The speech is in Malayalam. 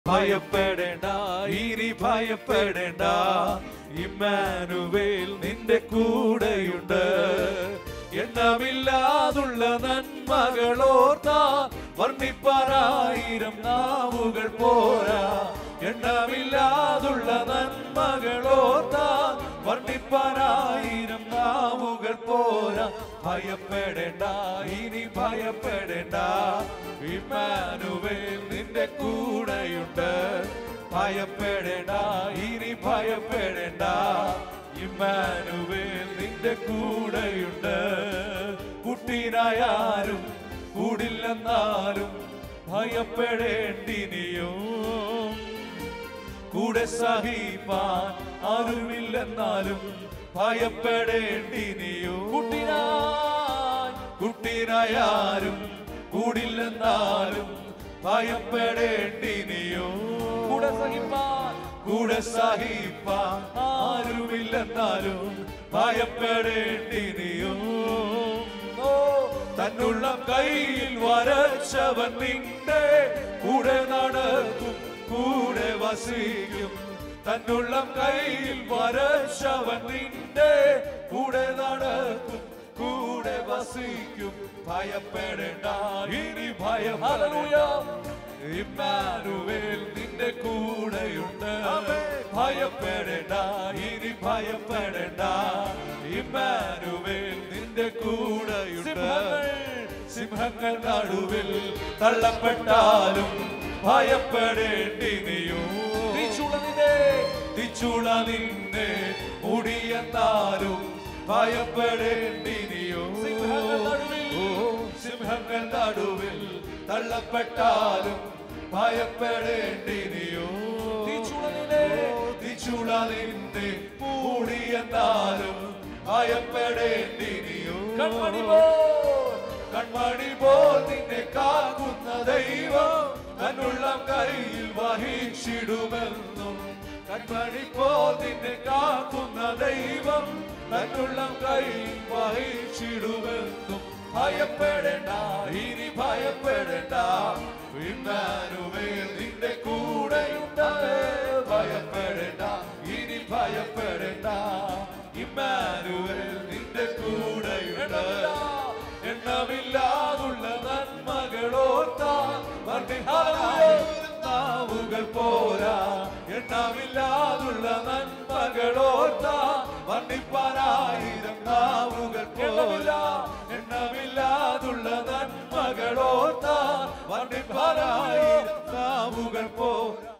ഭയപ്പെടേണ്ട ഇനി ഭയപ്പെടേണ്ട ഇമ്മാനുവേൽ നിന്റെ കൂടെയുണ്ട് എണ്ണമില്ലാതുള്ള നന്മകളോർത്താ വർണ്ണിപ്പാറായിരം നാവുകൾ പോരാ എണ്ണമില്ലാതുള്ള നന്മകളോർത്താ വർണ്ണിപ്പാറായിരം നാവുകൾ പോരാ ഭയപ്പെടേണ്ട ഇനി ഭയപ്പെടേണ്ട ഇമ്മാനുവേൽ നിന്റെ കൂടെയുണ്ട് ഭയപ്പെടേണ്ട ഇനി ഭയപ്പെടേണ്ട ഇമ്മാനുവേൽ നിന്റെ കൂടെയുണ്ട് കുട്ടീനായാലും കൂടില്ലെന്നാലും ഭയപ്പെടേണ്ടിനിയും കൂടെ സഹിപ്പാൻ ആരുമില്ലെന്നാലും ഭയപ്പെടേണ്ടിനിയും കുട്ടിനായി കുട്ടിനായാരും കൂടില്ലെന്നാലും ഭയപ്പെടേണ്ടിനിയും കൂടെ സഹിപ്പാൻ കൂടെ സഹിപ്പാൻ ആരുമില്ലെന്നാലും ഭയപ്പെടേണ്ടിനിയും ഓ തന്നുള്ള കയ്യിൽ വരച്ചവൻ നിന്റെ കൂടെ നടക്കും കൂടെ വസിക്കും തന്നുള്ള കയ്യിൽ വരച്ചവൻ നിന്റെ കൂടെ നടക്കും കൂടെ വസിക്കും ഭയപ്പെടേണ്ട ഇനി ഭയം ഇമ്മാനുവേൽ നിന്റെ കൂടെയുണ്ട് ഭയപ്പെടേണ്ട ഇനി ഭയപ്പെടേണ്ട ഇമ്മാനുവേൽ നിന്റെ കൂടെയുണ്ട് സിംഹങ്ങൾ നടുവിൽ തള്ളപ്പെട്ടാലും ഭയപ്പെടേണ്ടി നീയോ തിച്ചുള നിന്നെ തിച്ചുള നിന്നെ മുടിയെന്നാലും ഭയപ്പെടേണ്ടി നീയോ ഓ, സിംഹങ്ങൾ നടുവിൽ തള്ളപ്പെട്ടാലും ഭയപ്പെടേണ്ടി നീയോ തിച്ചുള നിന്നെ തിച്ചുള നിന്നെ മുടിയെന്നാലും ഭയപ്പെടേണ്ടി നീയോ കൺമണി പോ കൺമണി പോൽ നിന്നെ കാക്കുന്ന ദൈവം തന്നുള്ള കയ്യിൽ വഹിച്ചിടുമെന്നും കൺമണി പോൽ നിന്നെ കാക്കുന്ന ദൈവം തന്നുള്ള കയ്യിൽ വഹിച്ചിടുമെന്നും ഭയപ്പെടേണ്ട ഇനി ഭയപ്പെടേണ്ട ഇമ്മാനുവേൽ നിന്റെ കൂടെയുണ്ട് ഭയപ്പെടേണ്ട ഇനി ഭയപ്പെടേണ്ട ഇമ്മാനുവേൽ നിന്റെ കൂടെയുണ്ട് എണ്ണമില്ലാതുള്ള നന്മകളോർത്താൻ നാവുകൾ പോരാ എണ്ണമില്ലാതുള്ള നന്മകളോർത്താൻ വർണ്ണിപ്പാനായിരം നാവുകൾ പോരാ എണ്ണമില്ലാതുള്ള നന്മകളോർത്താൻ വർണ്ണിപ്പാനായിരം നാവുകൾ പോരാ